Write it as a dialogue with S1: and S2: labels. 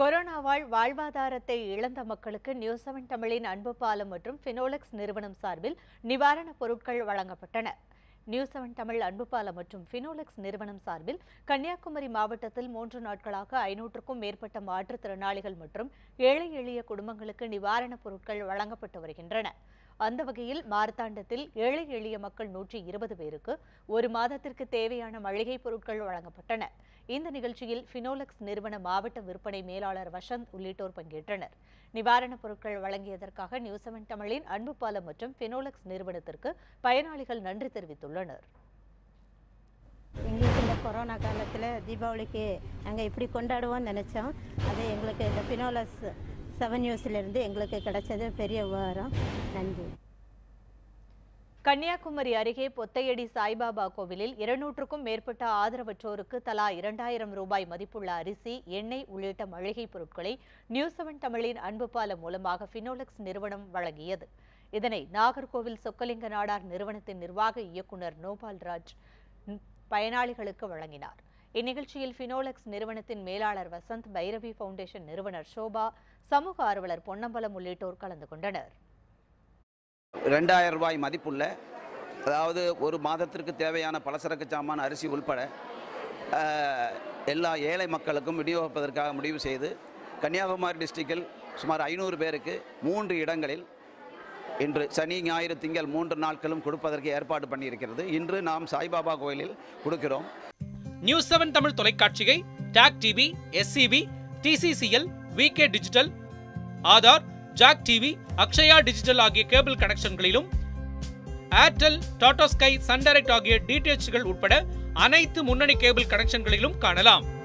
S1: கொரோனாவால் வாழ்வாதாரத்தை இழந்த மக்களுக்கு நியூஸ் செவன் தமிழின் அன்பு பாலம் மற்றும் ஃபினோலெக்ஸ் நிறுவனம் சார்பில் நிவாரணப் பொருட்கள் வழங்கப்பட்டன நியூஸ் செவன் தமிழ் அன்பு பாலம் மற்றும் ஃபினோலெக்ஸ் நிறுவனம் சார்பில் கன்னியாகுமரி மாவட்டத்தில் மூன்று நாட்களாக ஐநூற்றுக்கும் மேற்பட்ட மாற்றுத்திறனாளிகள் மற்றும் ஏழை எளிய குடும்பங்களுக்கு நிவாரணப் பொருட்கள் வழங்கப்பட்டு வருகின்றன அந்த வகையில் மார்த்தாண்டத்தில் ஏழை எளிய மக்கள் நூற்றி இருபது பேருக்கு ஒரு மாதத்திற்கு தேவையான மளிகைப் பொருட்கள் வழங்கப்பட்டன இந்த நிகழ்ச்சியில் ஃபினோலெக்ஸ் நிறுவன மாவட்ட விற்பனை மேலாளர் வசந்த் உள்ளிட்டோர் பங்கேற்றனர் நிவாரணப் பொருட்கள் வழங்கியதற்காக நியூஸ் செவன் தமிழின் அன்பு பாலம் மற்றும் ஃபினோலெக்ஸ் நிறுவனத்திற்கு பயனாளிகள் நன்றி தெரிவித்துள்ளனர்
S2: எங்களுக்கு இந்த கொரோனா காலத்தில் தீபாவளிக்கு நாங்கள் இப்படி கொண்டாடுவோம்னு நினச்சோம் அது எங்களுக்கு இந்த பினோலஸ் செவன் நியூஸ்லேருந்து எங்களுக்கு கிடைச்சது பெரிய உபகாரம் நன்றி
S1: கன்னியாகுமரி அருகே பொத்தையடி சாய்பாபா கோவிலில் இருநூற்றுக்கும் மேற்பட்ட ஆதரவற்றோருக்கு தலா இரண்டாயிரம் ரூபாய் மதிப்புள்ள அரிசி எண்ணெய் உள்ளிட்ட மளிகைப் பொருட்களை நியூஸ் செவன் தமிழின் அன்பு பாலம் மூலமாக ஃபினோலெக்ஸ் நிறுவனம் வழங்கியது இதனை நாகர்கோவில் சொக்கலிங்க நாடார் நிறுவனத்தின் நிர்வாக இயக்குனர் நோபால் ராஜ் ம், பயனாளிகளுக்கு வழங்கினார் இந்நிகழ்ச்சியில் ஃபினோலெக்ஸ் நிறுவனத்தின் மேலாளர் வசந்த் பைரவி ஃபவுண்டேஷன் நிறுவனர் ஷோபா சமூக ஆர்வலர் பொன்னம்பலம் உள்ளிட்டோர் கலந்து கொண்டனர்
S3: ரெண்டாயிரம் ரூபாய் மதிப்புள்ள அதாவது ஒரு மாதத்திற்கு தேவையான பலசரக்கு சாமான் அரிசி உள்பட அஹ், எல்லா ஏழை மக்களுக்கும் விநியோகிப்பதற்காக முடிவு செய்து கன்னியாகுமரி டிஸ்ட்ரிக்டில் சுமார் ஐநூறு பேருக்கு மூன்று இடங்களில் இன்று சனி ஞாயிறு திங்கள் மூன்று நாட்களும் கொடுப்பதற்கு ஏற்பாடு பண்ணியிருக்கிறது இன்று நாம் சாய்பாபா கோயிலில் கொடுக்கிறோம்
S4: நியூஸ் செவன் தமிழ் தொலைக்காட்சியை TAC TV SCB TCCL VK digital Aadhaar Jack TV Akshaya digital ஆகிய கேபிள் கனெக்ஷன்களிலும் Airtel Tata Sky Sun Direct ஆகிய டிடிஎச்கள் உட்பட அனைத்து முன்னணி கேபிள் கனெக்ஷன்களிலும் காணலாம்